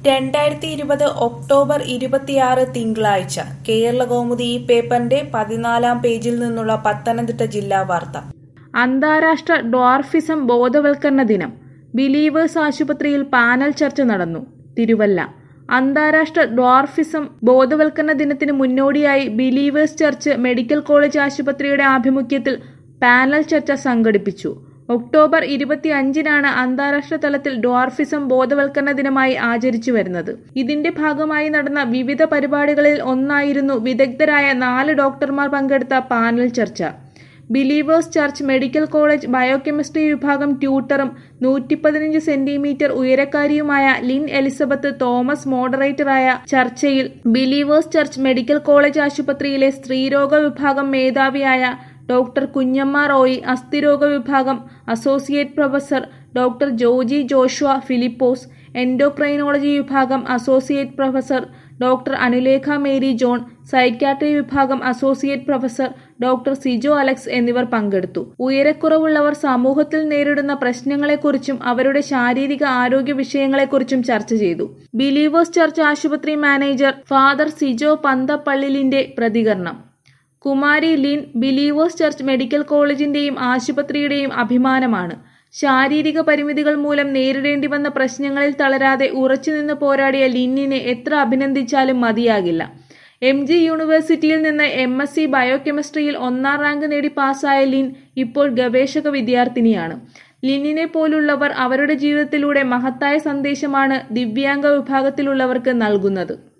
രണ്ടായിരത്തി ഇരുപത് ഒക്ടോബർ ഇരുപത്തിയാറ് തിങ്കളാഴ്ച കേരളകൗമുദി ഈ പേപ്പറിന്റെ പതിനാലാം പേജിൽ നിന്നുള്ള പത്തനംതിട്ട ജില്ലാ വാർത്ത അന്താരാഷ്ട്ര ഡ്വാർഫിസം ബോധവൽക്കരണ ദിനം ബിലീവേഴ്സ് ആശുപത്രിയിൽ പാനൽ ചർച്ച നടന്നു തിരുവല്ല അന്താരാഷ്ട്ര ഡ്വാർഫിസം ബോധവൽക്കരണ ദിനത്തിന് മുന്നോടിയായി ബിലീവേഴ്സ് ചർച്ച് മെഡിക്കൽ കോളേജ് ആശുപത്രിയുടെ ആഭിമുഖ്യത്തിൽ പാനൽ ചർച്ച സംഘടിപ്പിച്ചു ഒക്ടോബർ ഇരുപത്തി അഞ്ചിനാണ് അന്താരാഷ്ട്ര തലത്തിൽ ഡ്വാർഫിസം ബോധവൽക്കരണ ദിനമായി ആചരിച്ചു വരുന്നത് ഇതിന്റെ ഭാഗമായി നടന്ന വിവിധ പരിപാടികളിൽ ഒന്നായിരുന്നു വിദഗ്ധരായ നാല് ഡോക്ടർമാർ പങ്കെടുത്ത പാനൽ ചർച്ച believers church medical college biochemistry വിഭാഗം ട്യൂട്ടറും നൂറ്റി പതിനഞ്ച് സെന്റിമീറ്റർ ഉയരക്കാരിയുമായ ലിൻ എലിസബത്ത് തോമസ് മോഡറേറ്ററായ ചർച്ചയിൽ ബിലീവേഴ്സ് ചർച്ച് മെഡിക്കൽ കോളേജ് ആശുപത്രിയിലെ സ്ത്രീരോഗ വിഭാഗം മേധാവിയായ ഡോക്ടർ കുഞ്ഞമ്മ റോയി അസ്ഥിരോഗ വിഭാഗം associate professor doctor Joji Joshua Philipose endocrinology വിഭാഗം associate professor doctor Anulekha Mary John psychiatry വിഭാഗം associate professor doctor Sijo Alex എന്നിവർ പങ്കെടുത്തു ഉയരക്കുറവുള്ളവർ സമൂഹത്തിൽ നേരിടുന്ന പ്രശ്നങ്ങളെക്കുറിച്ചും അവരുടെ ശാരീരിക ആരോഗ്യ വിഷയങ്ങളെക്കുറിച്ചും ചർച്ച ചെയ്തു ബിലീവേഴ്സ് ചർച്ച് ആശുപത്രി മാനേജർ ഫാദർ സിജോ പന്തപ്പള്ളിലിന്റെ പ്രതികരണം കുമാരി ലിൻ ബിലീവേഴ്സ് ചർച്ച് മെഡിക്കൽ കോളേജിന്റെയും ആശുപത്രിയുടെയും അഭിമാനമാണ് ശാരീരിക പരിമിതികൾ മൂലം നേരിടേണ്ടി വന്ന പ്രശ്നങ്ങളിൽ തളരാതെ ഉറച്ചുനിന്ന് പോരാടിയ ലിന്നിനെ എത്ര അഭിനന്ദിച്ചാലും മതിയാകില്ല എം ജി യൂണിവേഴ്സിറ്റിയിൽ നിന്ന് എം എസ് സി ബയോകെമിസ്ട്രിയിൽ ഒന്നാം റാങ്ക് നേടി പാസ്സായ ലിൻ ഇപ്പോൾ ഗവേഷക വിദ്യാർത്ഥിനിയാണ് ലിന്നിനെ പോലുള്ളവർ അവരുടെ ജീവിതത്തിലൂടെ മഹത്തായ സന്ദേശമാണ് ദിവ്യാംഗ വിഭാഗത്തിലുള്ളവർക്ക് നൽകുന്നത്